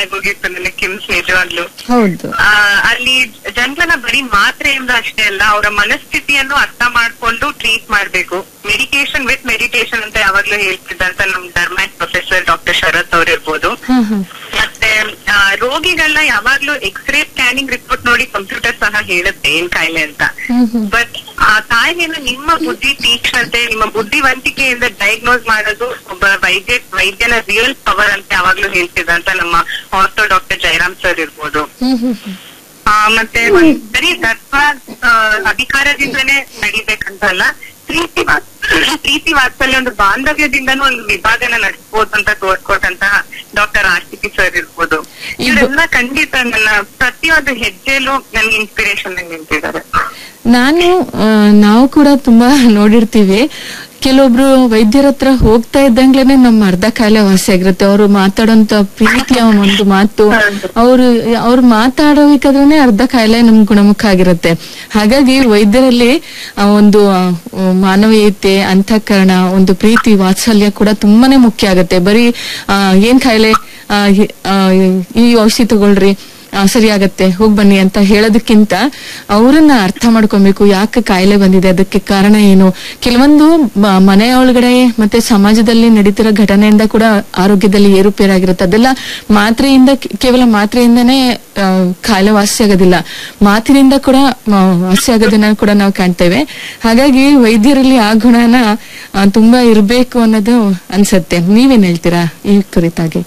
ಆಗೋಗಿತ್ತು ನನಗೆ ಕಿಮ್ಸ್ ನಿಜವಾಗ್ಲು ಹೌದು ಆ, ಅಲ್ಲಿ ಜನರನ್ನ ಬರೀ ಮಾತ್ರೆಯಿಂದ ಅಷ್ಟೇ ಅಲ್ಲ ಅವರ ಮನಸ್ಥಿತಿಯನ್ನು ಅರ್ಥ ಮಾಡ್ಕೊಂಡು ಟ್ರೀಟ್ ಮಾಡ್ಬೇಕು ಮೆಡಿಟೇಷನ್ ವಿತ್ ಮೆಡಿಟೇಷನ್ ಅಂತ ಯಾವಾಗ್ಲೂ ಹೇಳ್ತಿದ್ದಂತ ನಮ್ ಧರ್ಮ್ಯಾಟ್ ಪ್ರೊಫೆಸರ್ ಡಾಕ್ಟರ್ ಶರತ್ ಅವ್ರು ಇರ್ಬೋದು ಹಾ ಹಾ ಮತ್ತೆ ಆ, ರೋಗಿಗಳನ್ನ ಯಾವಾಗ್ಲೂ ಎಕ್ಸ್ರೇ ಸ್ಕ್ಯಾನಿಂಗ್ ರಿಪೋರ್ಟ್ ನೋಡಿ ಕಂಪ್ಯೂಟರ್ ಸಹ ಹೇಳುತ್ತೆ ಏನ್ ಕಾಯಿಲೆ ಅಂತ ಹ್ಮ್ ಹ್ಮ್ ಬಟ್ ಆ ಕಾಯಿಲೆನ ನಿಮ್ಮ ಬುದ್ಧಿ ತೀಕ್ಷ್ಣತೆ ನಿಮ್ಮ ಬುದ್ಧಿವಂತಿಕೆಯಿಂದ ಡಯಾಗ್ನೋಸ್ ಮಾಡೋದು ಒಬ್ಬ ವೈದ್ಯ ವೈದ್ಯನ ರಿಯಲ್ ಪವರ್ ಅಂತ ಯಾವಾಗ್ಲೂ ಹೇಳ್ತಿದ್ದಂತ ನಮ್ಮ ಆರ್ಥೋ ಡಾಕ್ಟರ್ ಜಯರಾಮ್ ಸರ್ ಇರ್ಬೋದು ಹ್ಮ್ ಹ್ಮ್ ಹ್ಮ್ ಆ, ಮತ್ತೆ ಒಂದ್ ಬರೀ ತತ್ವ ಆ, ಅಧಿಕಾರದಿಂದನೇ ನಡಿಬೇಕಂತಲ್ಲ ಪ್ರೀತಿ ವಾ- ಪ್ರೀತಿ ವಾತ್ಸಲ್ಯ ಒಂದು ಬಾಂಧವ್ಯದಿಂದನೂ ಒಂದು ವಿಭಾಗನ ನಡೆಸಬಹುದು ಅಂತ ತೋರ್ಕೊಟ್ಟಂತಹ doctor R C P sir ಇರ್ಬೋದು ಇದು- ಇವರೆಲ್ಲ ಖಂಡಿತ ನನ್ನ ಪ್ರತಿಯೊಂದು ಹೆಜ್ಜೆಲೂ ನನ್ಗೆ ಇನ್ಸ್ಪಿರೇಷನ್ ನಿಂತಿದ್ದಾರೆ ನಾನು ಆ, ನಾವು ಕೂಡ ತುಂಬಾ ನೋಡಿರ್ತೀವಿ ಕೆಲವೊಬ್ರು ವೈದ್ಯರ ಹತ್ರ ಹೋಗ್ತಾ ಇದ್ದಂಗ್ಲೇನೆ ನಮ್ಮ ಅರ್ಧ ಕಾಯಿಲೆ ವಾಸಿ ಆಗಿರುತ್ತೆ ಅವರು ಮಾತಾಡೋಂತ ಪ್ರೀತಿಯ ಒಂದು ಮಾತು ಅವರು ಅವ್ರು ಮಾತಾಡೋಬೇಕಾದ್ರೆ ಅರ್ಧ ಕಾಯಿಲೆ ನಮ್ ಗುಣಮುಖ ಆಗಿರುತ್ತೆ ಹಾಗಾಗಿ ವೈದ್ಯರಲ್ಲಿ ಆ ಒಂದು ಆ, ಮಾನವೀಯತೆ ಅಂತಃಕರಣ ಒಂದು ಪ್ರೀತಿ ವಾತ್ಸಲ್ಯ ಕೂಡ ತುಂಬಾನೇ ಮುಖ್ಯ ಆಗುತ್ತೆ ಬರೀ ಆ, ಏನ್ ಕಾಯಿಲೆ ಆ, ಹಿ- ಆ, ಈ ಔಷಧಿ ತಗೊಳ್ರಿ ಆ, ಸರಿ ಆಗತ್ತೆ ಹೋಗ್ ಬನ್ನಿ ಅಂತ ಹೇಳೋದಕ್ಕಿಂತ ಅವರನ್ನ ಅರ್ಥ ಮಾಡ್ಕೊಬೇಕು ಯಾಕೆ ಕಾಯಿಲೆ ಬಂದಿದೆ ಅದಕ್ಕೆ ಕಾರಣ ಏನು ಕೆಲವೊಂದು ಮ- ಮನೆಯ ಒಳಗಡೆ ಮತ್ತೆ ಸಮಾಜದಲ್ಲಿ ನಡೀತಿರೋ ಘಟನೆಯಿಂದ ಕೂಡ ಆರೋಗ್ಯದಲ್ಲಿ ಏರುಪೇರಾಗಿರುತ್ತೆ ಅದೆಲ್ಲ ಮಾತ್ರೆಯಿಂದ ಕೇವಲ ಮಾತ್ರೆಯಿಂದನೇ ಆ, ಕಾಯಿಲೆ ವಾಸಿ ಆಗೋದಿಲ್ಲ ಮಾತಿನಿಂದ ಕೂಡ ಮ- ವಾಸಿ ಆಗೋದನ್ನ ಕೂಡ ನಾವು ಕಾಣ್ತೇವೆ ಹಾಗಾಗಿ ವೈದ್ಯರಲ್ಲಿ ಆ ಗುಣನ ಆ, ತುಂಬಾ ಇರಬೇಕು ಅನ್ನೋದು ಅನ್ಸತ್ತೆ ನೀವೇನ್ ಹೇಳ್ತೀರಾ ಈ ಕುರಿತಾಗಿ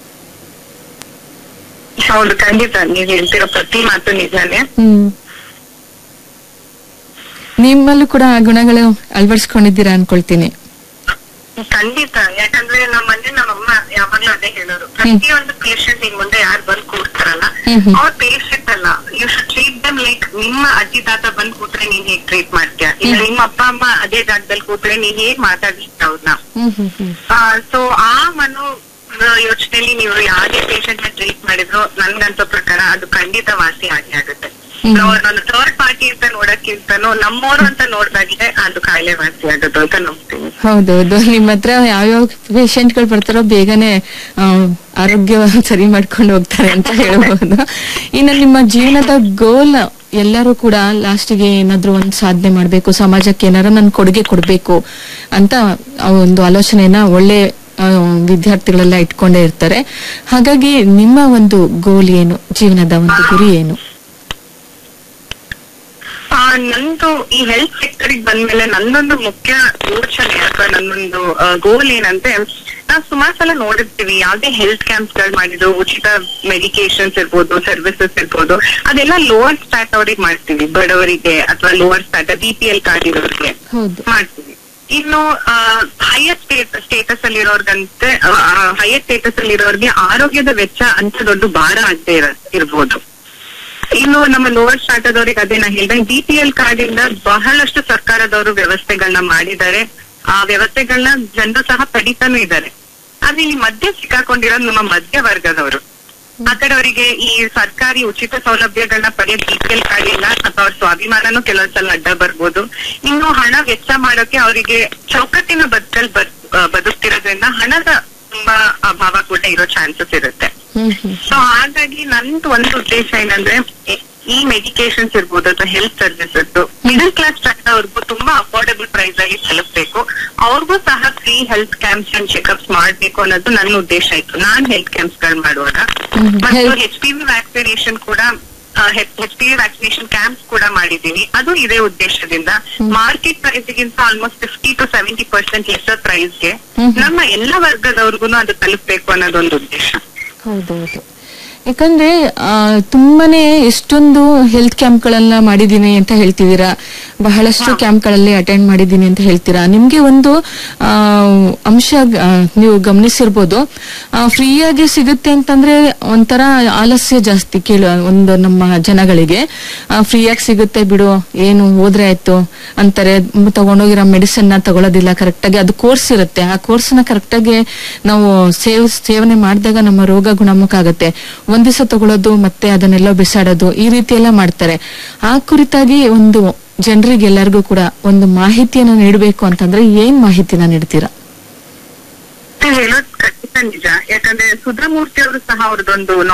ಹೌದು ಖಂಡಿತ ನೀವ್ ಹೇಳ್ತಿರೋ ಪ್ರತಿ ಮಾತು ನಿಜಾನೇ ಹ್ಮ್ ನಿಮ್ಮಲ್ಲೂ ಕೂಡ ಆ ಗುಣಗಳು ಅಳವಡಿಸ್ಕೊಂಡಿದ್ದೀರಾ ಅನ್ಕೊಳ್ತೀನಿ ಖಂಡಿತ ಯಾಕಂದ್ರೆ ನಮ್ಮ ಮನೆ ನಮ್ಮಮ್ಮ ಯಾವಾಗ್ಲೂ ಅದೇ ಹೇಳೋರು ಪ್ರತಿಯೊಂದು ಪೇಷಂಟ್ ನಿಮ್ ಮುಂದೆ ಯಾರು ಬಂದ್ ಕೂರ್ತಾರಲ್ಲ ಹ್ಮ್ ಹ್ಮ್. ಅವ್ರ ಪೇಷಂಟ್ ಅಲ್ಲ you should treat them like ನಿಮ್ಮ ಅಜ್ಜಿ ತಾತ ಬಂದ್ ಕೂತ್ರೆ ನೀನ್ ಹೇಗ್ ಟ್ರೀಟ್ ಮಾಡ್ತೀಯ ಇಲ್ಲ ನಿಮ್ಮ ಅಪ್ಪ ಅಮ್ಮ ಅದೇ ಜಾಗದಲ್ಲಿ ಕೂತ್ರೆ ನೀನ್ ಹೇಗ್ ಮಾತಾಡಿಸ್ತೀಯ ಅವ್ರನ್ನ ಹ್ಮ್ ಹ್ಮ್ ಹ್ಮ್ ಸೊ ಆ ಮನೋ ಯೋಚನೆಯಲ್ಲಿ ನೀವು ಯಾವುದೇ ಪೇಷಂಟ್ ನ ಟ್ರೀಟ್ ಮಾಡಿದ್ರು ನನ್ಗಂತ ಪ್ರಕಾರ ಅದು ಖಂಡಿತ ವಾಸಿ ಆಗಿ ಆಗುತ್ತೆ ಹ್ಮ್. ನಾವು ಒಂದು ಥರ್ಡ್ ಪಾರ್ಟಿ ಅಂತ ನೋಡಕ್ಕಿಂತನೂ ನಮ್ಮೋರು ಅಂತ ನೋಡ್ದಾಗ್ಲೇ ಅದು ಕಾಯಿಲೆ ವಾಸಿ ಆಗೋದು ಅಂತ ನಂಬ್ತೀನಿ ಹೌದೌದು ನಿಮ್ಮ ಹತ್ರ ಯಾವ್ಯಾವ ಪೇಷಂಟ್ಗಳು ಬರ್ತಾರೋ ಬೇಗನೆ ಆ, ಆರೋಗ್ಯ ಸರಿ ಮಾಡ್ಕೊಂಡು ಹೋಗ್ತಾರೆ ಅಂತ ಹೇಳ್ಬಹುದು ಇನ್ನು ನಿಮ್ಮ ಜೀವನದ ಗೋಲ್ ಎಲ್ಲರೂ ಕೂಡ ಲಾಸ್ಟಿಗೆ ಏನಾದ್ರೂ ಒಂದು ಸಾಧನೆ ಮಾಡ್ಬೇಕು ಸಮಾಜಕ್ಕೆ ಏನಾರ ನನ್ ಕೊಡುಗೆ ಕೊಡ್ಬೇಕು ಅಂತ ಆ ಒಂದು ಆಲೋಚನೆಯನ್ನ ಒಳ್ಳೆ ಆ, ವಿದ್ಯಾರ್ಥಿಗಳೆಲ್ಲ ಇಟ್ಕೊಂಡೇ ಇರ್ತಾರೆ ಹಾಗಾಗಿ ನಿಮ್ಮ ಒಂದು ಗೋಲ್ ಏನು ಜೀವನದ ಒಂದು ಗುರಿ ಏನು ಆ, ನಂದು ಈ ಹೆಲ್ತ್ ಸೆಕ್ಟರ್ ಬಂದ್ಮೇಲೆ ನನ್ನೊಂದು ಮುಖ್ಯ ಯೋಚನೆ ಅಥವಾ ನನ್ನೊಂದು ಗೋಲ್ ಏನಂದ್ರೆ ನಾವು ಸುಮಾರು ಸಲ ನೋಡಿರ್ತೀವಿ ಯಾವ್ದೇ ಹೆಲ್ತ್ ಕ್ಯಾಂಪ್ಸ್ ಗಳು ಮಾಡಿದ್ರು ಉಚಿತ ಮೆಡಿಕೇಶನ್ಸ್ ಇರ್ಬೋದು ಸರ್ವಿಸಸ್ ಇರ್ಬೋದು ಅದೆಲ್ಲ ಲೋವರ್ ಸ್ಟಾಟ್ ಅವ್ರಿಗೆ ಮಾಡ್ತೀವಿ ಬಡವರಿಗೆ ಅಥವಾ lower stat B P L card ಇರೋರಿಗೆ ಹೌದು ಮಾಡ್ತೀವಿ ಇನ್ನು ಹೈಯರ್ ಸ್ಟೇಟ್ ಸ್ಟೇಟಸ್ ಅಲ್ಲಿ ಇರೋರ್ಗಂತೆ ಹೈಯರ್ ಸ್ಟೇಟಸ್ ಅಲ್ಲಿ ಇರೋರ್ಗೆ ಆರೋಗ್ಯದ ವೆಚ್ಚ ಅಂತ ದೊಡ್ಡ ಭಾರ ಆಗದೆ ಇರ್ಬೋದು ಇನ್ನು ನಮ್ಮ ಲೋವರ್ ಸ್ಟಾರ್ಟದವ್ರಿಗೆ ಅದೇ ನಾ ಹೇಳ್ದಂಗೆ ಬಿ ಪಿ ಎಲ್ ಕಾರ್ಡ್ ಇಂದ ಬಹಳಷ್ಟು ಸರ್ಕಾರದವರು ವ್ಯವಸ್ಥೆಗಳನ್ನ ಮಾಡಿದ್ದಾರೆ ಆ ವ್ಯವಸ್ಥೆಗಳನ್ನ ಜನರು ಸಹ ಪಡಿತಾನೂ ಇದ್ದಾರೆ ಆದ್ರೆ ಇಲ್ಲಿ ಮಧ್ಯೆ ಸಿಕ್ಕಾಕೊಂಡಿರೋದು ನಮ್ಮ ಮಧ್ಯ ವರ್ಗದವರು ಆ ಕಡೆ ಅವರಿಗೆ ಈ ಸರ್ಕಾರಿ ಉಚಿತ ಸೌಲಭ್ಯಗಳನ್ನ ಪಡೆಯಕ್ ಬಿ ಪಿ ಎಲ್ ಕಾರ್ಡ್ ಇಲ್ಲ ಅಥವಾ ಅವ್ರ ಸ್ವಾಭಿಮಾನನೂ ಕೆಲವೊಂದ್ಸಲ ಅಡ್ಡ ಬರ್ಬೋದು ಇನ್ನು ಹಣ ವೆಚ್ಚ ಮಾಡೋಕೆ ಅವರಿಗೆ ಚೌಕಟ್ಟಿನ ಬದುಕಲ್ ಬದ್ ಆ, ಬದುಕ್ತಿರೋದ್ರಿಂದ ಹಣದ ತುಂಬಾ ಅಭಾವ ಕೂಡ ಇರೋ ಚಾನ್ಸಸ್ ಇರುತ್ತೆ ಹ್ಮ್ ಹ್ಮ್ ಸೊ ಹಾಗಾಗಿ ನಂದು ಒಂದು ಉದ್ದೇಶ ಏನಂದ್ರೆ ಎ- ಈ ಮೆಡಿಕೇಶನ್ಸ್ ಇರ್ಬೋದು ಅಥವಾ ಹೆಲ್ತ್ ಸರ್ವಿಸಸ್ ಮಿಡಲ್ ಕ್ಲಾಸ್ ಅವ್ರಿಗೂ ತುಂಬಾ ಅಫೋರ್ಡಬಲ್ ಪ್ರೈಸ್ ಆಗಿ ತಲುಪಬೇಕು ಅವ್ರಿಗೂ ಸಹ free health camps and checkups ಮಾಡ್ಬೇಕು ಅನ್ನೋದು ನನ್ನ ಉದ್ದೇಶ ಇತ್ತು ನಾನ್ ಹೆಲ್ತ್ ಕ್ಯಾಂಪ್ಸ್ ಗಳು ಮಾಡುವಾಗ ಹ್ಮ್. ಮತ್ತು Health- H P V vaccination ಕೂಡ H P V vaccination camps ಕೂಡ ಮಾಡಿದೀನಿ ಅದು ಇದೇ ಉದ್ದೇಶದಿಂದ ಮಾರ್ಕೆಟ್ ಪ್ರೈಸ್ ಗಿಂತ almost fifty to seventy percent lesser ಪ್ರೈಸ್ಗೆ ಹ್ಮ್. ನಮ್ಮ ಎಲ್ಲ ವರ್ಗದವ್ರಿಗೂ ಅದು ತಲುಪಬೇಕು ಅನ್ನೋದೊಂದು ಉದ್ದೇಶ ಹೌದೌದು ಯಾಕಂದ್ರೆ ಆ, ತುಂಬಾನೇ ಎಷ್ಟೊಂದು ಹೆಲ್ತ್ ಕ್ಯಾಂಪ್ಗಳನ್ನ ಮಾಡಿದೀನಿ ಅಂತ ಹೇಳ್ತಿದ್ದೀರಾ ಬಹಳಷ್ಟು ಕ್ಯಾಂಪ್ಗಳಲ್ಲಿ ಅಟೆಂಡ್ ಮಾಡಿದೀನಿ ಅಂತ ಹೇಳ್ತೀರಾ ನಿಮ್ಗೆ ಒಂದು ಆ, ಅಂಶ ಆ, ನೀವು ಗಮನಿಸಿರ್ಬೋದು ಫ್ರೀಯಾಗಿ ಸಿಗುತ್ತೆ ಅಂತಂದ್ರೆ ಒಂಥರ ಆಲಸ್ಯ ಜಾಸ್ತಿ ಕೇಳು ಒಂದು ನಮ್ಮ ಜನಗಳಿಗೆ ಫ್ರೀಯಾಗಿ ಸಿಗುತ್ತೆ ಬಿಡು ಏನು ಹೋದ್ರೆ ಆಯ್ತು ಅಂತಾರೆ ಮ್, ತಗೊಂಡೋಗಿರೋ ಮೆಡಿಸಿನ್ ನ ತಗೊಳ್ಳೋದಿಲ್ಲ ಕರೆಕ್ಟಾಗಿ ಅದು ಕೋರ್ಸ್ ಇರುತ್ತೆ ಆ ಕೋರ್ಸ್ ನ ಕರೆಕ್ಟಾಗಿ ನಾವು ಸೇವ್ ಸೇವನೆ ಮಾಡಿದಾಗ ನಮ್ಮ ರೋಗ ಗುಣಮುಖ ಆಗುತ್ತೆ ಒಂದ್ ದಿವಸ ತಗೊಳ್ಳೋದು ಮತ್ತೆ ಅದನ್ನೆಲ್ಲ ಬಿಸಾಡೋದು ಈ ರೀತಿ ಎಲ್ಲ ಮಾಡ್ತಾರೆ ಆ ಕುರಿತಾಗಿ ಒಂದು ಜನರಿಗೆ ಎಲ್ಲರಿಗೂ ಕೂಡ ಒಂದು ಮಾಹಿತಿಯನ್ನ ನೀಡಬೇಕು ಅಂತಂದ್ರೆ ಏನ್ ಮಾಹಿತಿನ ನೀಡ್ತೀರಾ ನೀವ್ ಹೇಳೋದ್ ಖಂಡಿತ ನಿಜ ಯಾಕಂದ್ರೆ ಸುಧಾಮೂರ್ತಿ ಅವರು ಸಹ ಅವ್ರದ್ದೊಂದು